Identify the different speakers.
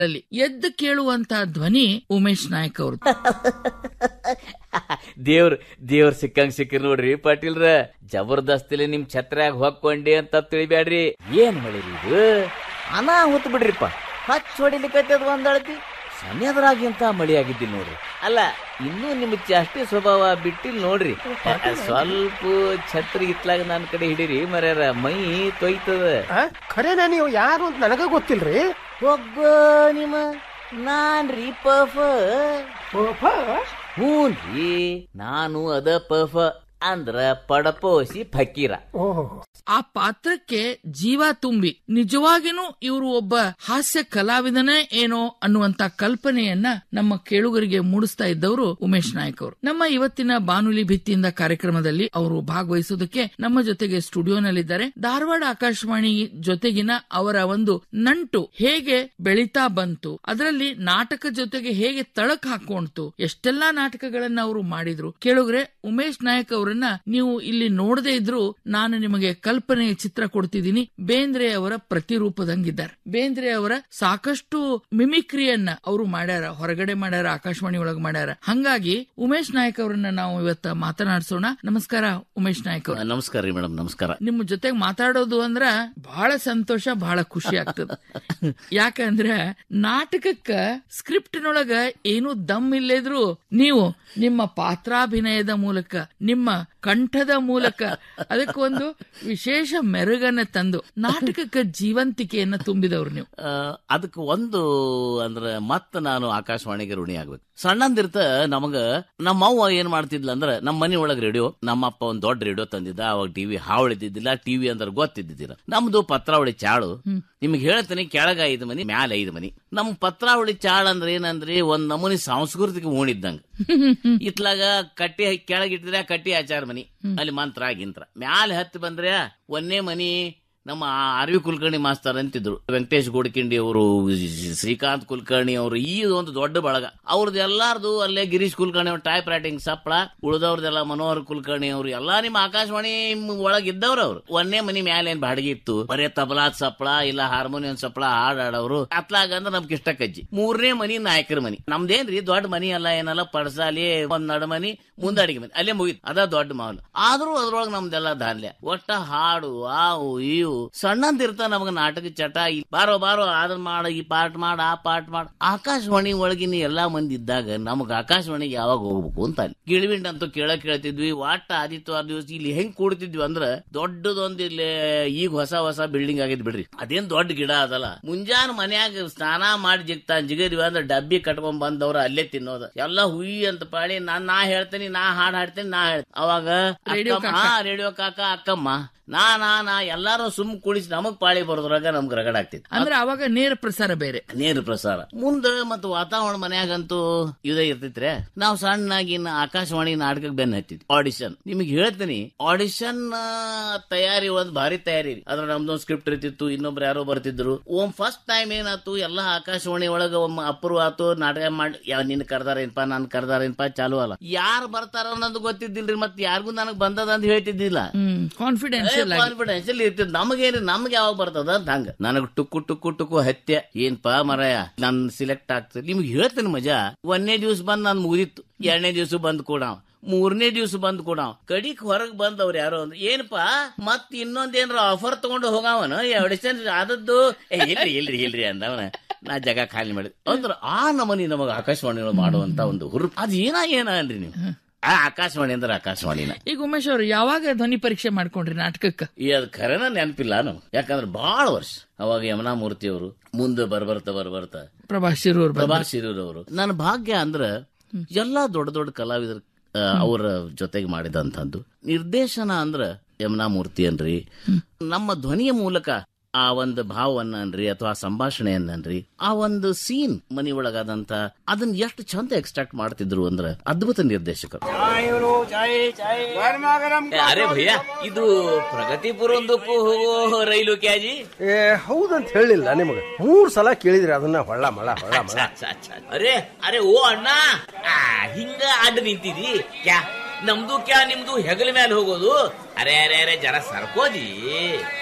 Speaker 1: ಅಲ್ಲಿ ಎದ್ದು ಕೇಳುವಂತ ಧ್ವನಿ ಉಮೇಶ್ ನಾಯಕ್ ಅವರು
Speaker 2: ದೇವ್ರ ದೇವ್ರ ಸಿಕ್ಕಂಗ್ ಸಿಕ್ಕಿರ್ ನೋಡ್ರಿ ಪಾಟೀಲ್ರ ಜಬರ್ದಸ್ತಿಲಿ ನಿಮ್ ಛತ್ರ್ಯಾಗ ಹೊಕ್ಕೊಂಡಿ ಅಂತ ತಿಳಿಬ್ಯಾಡ್ರಿ ಏನ್ ಮಾಡಿರಿ ಇದು ಅನಾಹುತ ಬಿಡ್ರಿಪ್ಪ ಹಚ್ ಹೊಡಿಲಿಕ್ಕತ್ತದ ಒಂದಳತಿ ಸಮಯದ್ರಾಗಿ ಅಂತ ಮಳಿ ಆಗಿದ್ದಿಲ್ಲ ನೋಡ್ರಿ ಅಲ್ಲ ಇನ್ನೂ ನಿಮ್ ಜಾಸ್ತಿ ಸ್ವಭಾವ ಬಿಟ್ಟಿಲ್ ನೋಡ್ರಿ ಸ್ವಲ್ಪ ಛತ್ರಿ ಇತ್ಲಾಗ ನನ್ ಕಡೆ ಹಿಡೀರಿ ಮರ್ಯಾರ ಮೈ ತೊಯ್ತದ
Speaker 3: ಆ? ಖರೇನಾ ನೀವು ಯಾರು ಅಂತ ನನಗ ಗೊತ್ತಿಲ್ರಿ
Speaker 2: ಒಬ್ಬ ನಿಮ್ಮ ನಾನ್ರಿ ಪಫ ಹೂನ್ರಿ ನಾನು ಅದ ಪಫ ಅಂದ್ರ ಪಡಪೋಸಿ ಫಕೀರ
Speaker 3: ಓಹೋ
Speaker 1: ಆ ಪಾತ್ರಕ್ಕೆ ಜೀವ ತುಂಬಿ ನಿಜವಾಗಿನೂ ಇವರು ಒಬ್ಬ ಹಾಸ್ಯ ಕಲಾವಿದನೇ ಏನೋ ಅನ್ನುವಂತ ಕಲ್ಪನೆಯನ್ನ ನಮ್ಮ ಕೇಳುಗರಿಗೆ ಮೂಡಿಸ್ತಾ ಇದ್ದವರು ಉಮೇಶ್ ನಾಯಕ್ ಅವರು ನಮ್ಮ ಇವತ್ತಿನ ಬಾನುಲಿ ಭಿತ್ತಿಯಿಂದ ಕಾರ್ಯಕ್ರಮದಲ್ಲಿ ಅವರು ಭಾಗವಹಿಸೋದಕ್ಕೆ ನಮ್ಮ ಜೊತೆಗೆ ಸ್ಟುಡಿಯೋನಲ್ಲಿದ್ದಾರೆ ಧಾರವಾಡ ಆಕಾಶವಾಣಿ ಜೊತೆಗಿನ ಅವರ ಒಂದು ನಂಟು ಹೇಗೆ ಬೆಳೀತಾ ಬಂತು ಅದರಲ್ಲಿ ನಾಟಕ ಜೊತೆಗೆ ಹೇಗೆ ತಳಕ್ ಹಾಕೊಂಡ್ತು ಎಷ್ಟೆಲ್ಲಾ ನಾಟಕಗಳನ್ನ ಅವರು ಮಾಡಿದ್ರು ಕೇಳುಗ್ರೆ ಉಮೇಶ್ ನಾಯಕ್ ಅವರನ್ನ ನೀವು ಇಲ್ಲಿ ನೋಡದೇ ಇದ್ರು ನಾನು ನಿಮಗೆ ಕಲ್ಪನೆಯ ಚಿತ್ರ ಕೊಡ್ತಿದ್ದೀನಿ ಬೇಂದ್ರೆ ಅವರ ಪ್ರತಿರೂಪದಂಗಿದ್ದಾರೆ ಬೇಂದ್ರೆ ಅವರ ಸಾಕಷ್ಟು ಮಿಮಿಕ್ರಿಯನ್ನ ಅವರು ಮಾಡ್ಯಾರ ಹೊರಗಡೆ ಮಾಡ್ಯಾರ ಆಕಾಶವಾಣಿ ಒಳಗ್ ಮಾಡ್ಯಾರ ಹಂಗಾಗಿ ಉಮೇಶ್ ನಾಯಕ್ ಅವರನ್ನ ನಾವು ಇವತ್ತ ಮಾತನಾಡ್ಸೋಣ ನಮಸ್ಕಾರ ಉಮೇಶ್ ನಾಯಕ್ ಅವ್ರ
Speaker 2: ನಮಸ್ಕಾರ ರೀ ಮೇಡಮ್ ನಮಸ್ಕಾರ
Speaker 1: ನಿಮ್ಮ ಜೊತೆಗೆ ಮಾತಾಡೋದು ಅಂದ್ರ ಬಹಳ ಸಂತೋಷ ಬಹಳ ಖುಷಿ ಆಗ್ತದ ಯಾಕಂದ್ರ ನಾಟಕಕ್ಕ ಸ್ಕ್ರಿಪ್ಟ್ ನೊಳಗ ಏನು ದಮ್ ಇಲ್ಲದ್ರು ನೀವು ನಿಮ್ಮ ಪಾತ್ರಾಭಿನಯದ ಮೂಲಕ ನಿಮ್ಮ ಕಂಠದ ಮೂಲಕ ಅದಕ್ಕೊಂದು ವಿಶೇಷ ಮೆರುಗನ್ನ ತಂದು ನಾಟಕಕ್ಕೆ ಜೀವಂತಿಕೆಯನ್ನ ತುಂಬಿದವ್ರು ನೀವು
Speaker 4: ಅದಕ್ಕೆ ಒಂದು ಅಂದ್ರ ಮತ್ತ ನಾನು ಆಕಾಶವಾಣಿಗೆ ಋಣಿ ಆಗ್ಬೇಕು ಸಣ್ಣಂದಿರ್ತ ನಮಗ ನಮ್ಮ ಅವ್ವ ಏನ್ ಮಾಡ್ತಿದ್ಲ ಅಂದ್ರ ನಮ್ಮ ಮನಿ ಒಳಗ್ ರೇಡಿಯೋ ನಮ್ಮ ಅಪ್ಪ ಒಂದ್ ದೊಡ್ಡ ರೇಡಿಯೋ ತಂದಿದ್ದ ಅವಾಗ ಟಿವಿ ಹಾವಳಿದ್ದಿದ್ದಿಲ್ಲ ಟಿವಿ ಅಂದ್ರೆ ಗೊತ್ತಿದ್ದಿದ್ದಿಲ್ಲ ನಮ್ದು ಪತ್ರಾವಳಿ ಚಾಳು ನಿಮ್ಗೆ ಹೇಳ್ತೀನಿ ಕೆಳಗ ಐದು ಮನಿ ಮ್ಯಾಲ ಐದು ಮನಿ ನಮ್ ಪತ್ರಾವಳಿ ಚಾಳ ಅಂದ್ರೆ ಏನಂದ್ರಿ ಒಂದ್ ನಮೂನಿ ಸಾಂಸ್ಕೃತಿಕ ಉಣಿದ್ದಂಗ ಇತ್ಲಾಗ ಕಟ್ಟಿ ಕೆಳಗ್ ಇಟ್ಟಿದ್ರೆ ಕಟ್ಟಿ ಆಚಾರ ಮನಿ ಅಲ್ಲಿ ಮಂತ್ರ ಗಿಂತ್ರ ಮ್ಯಾಲ ಹತ್ತಿ ಬಂದ್ರೆ ಒಂದೇ ಮನಿ ನಮ್ಮ ಅರವಿ ಕುಲಕರ್ಣಿ ಮಾಸ್ತರ್ ಅಂತಿದ್ರು ವೆಂಕಟೇಶ್ ಗೋಡ್ಕಿಂಡಿ ಅವರು ಶ್ರೀಕಾಂತ್ ಕುಲಕರ್ಣಿ ಅವರು ಈ ಒಂದು ದೊಡ್ಡ ಬಳಗ ಅವ್ರದ್ದು ಎಲ್ಲಾರ್ದು ಅಲ್ಲೇ ಗಿರೀಶ್ ಕುಲಕರ್ಣಿ ಅವ್ರ ಟೈಪ್ ರೈಟಿಂಗ್ ಸಪ್ಳ ಉಳಿದವ್ರದೆಲ್ಲ ಮನೋಹರ್ ಕುಲಕರ್ಣಿ ಅವರು ಎಲ್ಲಾ ನಿಮ್ಮ ಆಕಾಶವಾಣಿ ಒಳಗ್ ಇದ್ದವ್ರ ಅವ್ರು ಒಂದೇ ಮನಿ ಮ್ಯಾಲ ಏನ್ ಬಾಡಿಗೆ ಇತ್ತು ಬರೇ ತಬಲಾದ್ ಸಪ್ಳ ಇಲ್ಲ ಹಾರ್ಮೋನಿಯಂ ಸಪ್ಳ ಹಾಡ್ ಆಡೋರು ಅತ್ಲಾಗ ಅಂದ್ರೆ ನಮ್ಗೆ ಇಷ್ಟ ಕಜ್ಜಿ ಮೂರನೇ ಮನಿ ನಾಯಕರ ಮನಿ ನಮ್ದೇನ್ರಿ ದೊಡ್ಡ ಮನಿ ಅಲ್ಲ ಏನಲ್ಲ ಪಡಸಾಲಿ ಒಂದ್ ನಡು ಮನಿ ಮುಂದ ಅಡಿಗೆ ಮನಿ ಅಲ್ಲೇ ಮುಗಿತ್ ಅದ ದೊಡ್ಡ ಮಾವಲ್ ಆದ್ರೂ ಅದ್ರೊಳಗ್ ನಮ್ದೆಲ್ಲ ದಾನ್ಲೆ ಒಟ್ಟ ಹಾಡು ಆವು ಇವು ಸಣ್ಣಂದಿರ್ತ ನಮಗ ನಾಟಕ ಚಟ ಈ ಬಾರೋ ಬಾರೋ ಅದನ್ ಮಾಡ ಈ ಪಾಠ ಮಾಡ ಆ ಪಾಠ ಮಾಡ ಆಕಾಶವಾಣಿ ಒಳಗಿನ ಎಲ್ಲಾ ಮಂದಿ ಇದ್ದಾಗ ನಮಗ ಆಕಾಶವಾಣಿಗೆ ಯಾವಾಗ ಹೋಗ್ಬೇಕು ಅಂತ ಅಲ್ಲಿ ಗಿಳಿವಿಂಡ್ ಅಂತೂ ಕೇಳ ಕೇಳ್ತಿದ್ವಿ ವಾಟ ಆದಿತ್ಯವಾರ ದಿವಸ ಇಲ್ಲಿ ಹೆಂಗ್ ಕೂಡ್ತಿದ್ವಿ ಅಂದ್ರ ದೊಡ್ಡದೊಂದ್ ಇಲ್ಲಿ ಈಗ ಹೊಸ ಹೊಸ ಬಿಲ್ಡಿಂಗ್ ಆಗಿದ್ ಬಿಡ್ರಿ ಅದೇನ್ ದೊಡ್ಡ ಗಿಡ ಅದಲ್ಲ ಮುಂಜಾನೆ ಮನ್ಯಾಗ ಸ್ನಾನ ಮಾಡಿ ಜಿಗ್ತಾನ ಜಿಗದ್ವಿ ಅಂದ್ರ ಡಬ್ಬಿ ಕಟ್ಕೊಂಡ್ ಬಂದವ್ರ ಅಲ್ಲೇ ತಿನ್ನೋದ ಎಲ್ಲಾ ಹುಯಿ ಅಂತ ಪಾಳಿ ನಾನ್ ನಾ ಹೇಳ್ತೇನೆ ನಾ ಹಾಡ್ ಹಾಡ್ತೇನೆ ನಾ ಹೇಳ್ತೇನೆ ಅವಾಗ
Speaker 1: ರೇಡಿಯೋ
Speaker 4: ಅಕ್ಕಮ್ಮ, ಹಾ ರೇಡಿಯೋ ಕಾಕ ಅಕ್ಕಮ್ಮ ನಾ ನಾ ನಾ ಎಲ್ಲಾರು ಸುಮ್ ಕುಡಿಸಿ ನಮಗ್ ಪಾಳಿ ಬರೋದ್ರಾಗ ನಮ್ಗ್ ರಗಡ್ ಆಗ್ತಿತ್ತು
Speaker 1: ಅಂದ್ರೆ ಅವಾಗ ನೇರ ಪ್ರಸಾರ ಬೇರೆ
Speaker 4: ನೇರ ಪ್ರಸಾರ ಮುಂದ ಮತ್ತ ವಾತಾವರಣ ಮನ್ಯಾಗಂತೂ ಇದೇ ಇರ್ತಿತ್ರೆ ನಾವು ಸಣ್ಣಾಗಿ ಇನ್ನ ಆಕಾಶವಾಣಿ ನಾಟಕಕ್ಕೆ ಬೆನ್ನ ಹತ್ತಿದ್ವಿ ಆಡಿಷನ್ ನಿಮಗೆ ಹೇಳ್ತೀನಿ ಆಡಿಷನ್ ತಯಾರಿ ಒಂದ್ ಭಾರಿ ತಯಾರಿ ರೀ. ಅದ್ರ ನಮ್ದೊಂದ್ ಸ್ಕ್ರಿಪ್ಟ್ ಇರ್ತಿತ್ತು ಇನ್ನೊಬ್ರು ಯಾರೋ ಬರ್ತಿದ್ರು ಒಮ್ ಫಸ್ಟ್ ಟೈಮ್ ಏನಾತು ಎಲ್ಲಾ ಆಕಾಶವಾಣಿ ಒಳಗ ಒಮ್ಮ ಅಪ್ರೂವ್ ಆತು ನಾಟಕ ಮಾಡಿ ಯಾವ ನಿನ್ ಕರ್ದಾರೇನ್ಪಾ ನಾನ್ ಕರ್ದಾರೇನ್ಪಾ ಚಾಲು ಅಲ್ಲ ಯಾರು ಬರ್ತಾರ ಅನ್ನೋದು ಗೊತ್ತಿದ್ದಿಲ್ರಿ ಮತ್ ಯಾರಿಗೂ ನನಗ್ ಬಂದದ ಅಂತ ಹೇಳ್ತಿದ್ದಿಲ್ಲ
Speaker 1: ಹ್ಮ್ ಕಾನ್ಫಿಡೆನ್ಷಿಯಲ್ ಆಗಿ
Speaker 4: ಕಾನ್ಫಿಡೆನ್ಷಿಯಲ್ ಇರ್ತಿದ್ ನಮಗೇನು ನಮ್ಗೆ ಯಾವಾಗ ಬರ್ತದ ಅಂತ ಹಂಗ ನನಗ್ ಟುಕ್ಕು ಟುಕ್ಕು ಟುಕ್ಕು ಹತ್ಯೆ ಏನ್ಪಾ ಮರಯ ನನ್ ಸಿಲೆಕ್ಟ್ ಆಗ್ತದೆ ನಿಮ್ಗೆ ಹೇಳ್ತೇನೆ ಮಜಾ ಒಂದನೇ ದಿವ್ಸ ಬಂದ್ ನಾನ್ ಮುಗಿದಿತ್ತು ಎರಡನೇ ದಿವ್ಸ ಬಂದ್ ಕೂಡ ಮೂರನೇ ದಿವ್ಸ ಬಂದ್ ಕೂಡ ಕಡಿಕ್ ಹೊರಗ್ ಬಂದವ್ರು ಯಾರೋ ಅಂದ್ರೆ ಏನಪ್ಪಾ ಮತ್ ಇನ್ನೊಂದೇನ್ರ ಆಫರ್ ತಗೊಂಡು ಹೋಗವನ ಆಡಿಷನ್ ಆದದ್ದು ಏ, ಇಲ್ರಿ ಇಲ್ರಿ ಇಲ್ರಿ ಅಂದವನ ನಾ ಜಗ ಖಾಲಿ ಮಾಡಿದ್ ಅಂದ್ರ ಆ ನಮನಿ ನಮಗ ಆಕಾಶವಾಣಿ ಮಾಡುವಂತ ಒಂದು ಹುರುಪ್ ಅದ್ ಏನ ಏನ ಅನ್ರಿ ನೀವು ಆ ಆಕಾಶವಾಣಿ ಅಂದ್ರೆ ಆಕಾಶವಾಣಿನ
Speaker 1: ಈಗ ಉಮೇಶ್ ಅವರು ಯಾವಾಗ ಧ್ವನಿ ಪರೀಕ್ಷೆ ಮಾಡ್ಕೊಂಡ್ರಿ ನಾಟಕಕ್ಕ
Speaker 4: ಈ ಅದ್ ಖರೇನ ನೆನಪಿಲ್ಲ ನಾವು ಯಾಕಂದ್ರೆ ಬಹಳ ವರ್ಷ ಅವಾಗ ಯಮುನಾ ಮೂರ್ತಿ ಅವರು ಮುಂದೆ ಬರ್ಬರ್ತ ಬರ್ಬರ್ತ
Speaker 1: ಪ್ರಭಾ ಶಿರೂರ್
Speaker 4: ಪ್ರಭಾ ಶಿರೂರವರು ನನ್ನ ಭಾಗ್ಯ ಅಂದ್ರ ಎಲ್ಲಾ ದೊಡ್ಡ ದೊಡ್ಡ ಕಲಾವಿದರ ಆ, ಅವರ ಜೊತೆಗೆ ಮಾಡಿದಂತದ್ದು ನಿರ್ದೇಶನ ಅಂದ್ರ ಯಮುನಾ ಮೂರ್ತಿ ಅನ್ರಿ ನಮ್ಮ ಧ್ವನಿಯ ಮೂಲಕ ಆ ಒಂದು ಭಾವವನ್ನ ಅನ್ರಿ ಅಥವಾ ಸಂಭಾಷಣೆಯನ್ನನ್ರಿ ಆ ಒಂದು ಸೀನ್ ಮನಿ ಒಳಗಾದಂತ ಅದನ್ನ ಎಷ್ಟು ಚಂದ ಎಕ್ಸ್ಟ್ರಾಕ್ಟ್ ಮಾಡ್ತಿದ್ರು ಅಂದ್ರ ಅದ್ಭುತ ನಿರ್ದೇಶಕರು ಅರೆ ಭಯ್ಯ ಇದು ಪ್ರಗತಿಪುರೊಂದಕ್ಕೂ ಹೋಗೋ ರೈಲು ಕ್ಯಾಜಿ
Speaker 3: ಏ ಹೌದಂತ ಹೇಳಿಲ್ಲ ನಿಮಗ ಮೂರ್ ಸಲ ಕೇಳಿದ್ರಿ ಅದನ್ನ ಹೊಳ್ಳ ಮಳ ಹೊಳ್ಳ ಮಳ
Speaker 2: ಅಚ್ಚ, ಅಚ್ಚ, ಅಚ್ಚ. ಅರೆ ಅರೆ ಓ ಅಣ್ಣ ಆ, ಹಿಂಗ ಅಡ್ಡ ನಿಂತಿದಿ ಕ್ಯಾ ನಮ್ದು ಕ್ಯಾ ನಿಮ್ದು ಹೆಗಲ ಮೇಲೆ ಹೋಗೋದು ಅರೆ ಅರೆ ಅರೆ ಜರ ಸರ್ಕೋಜಿ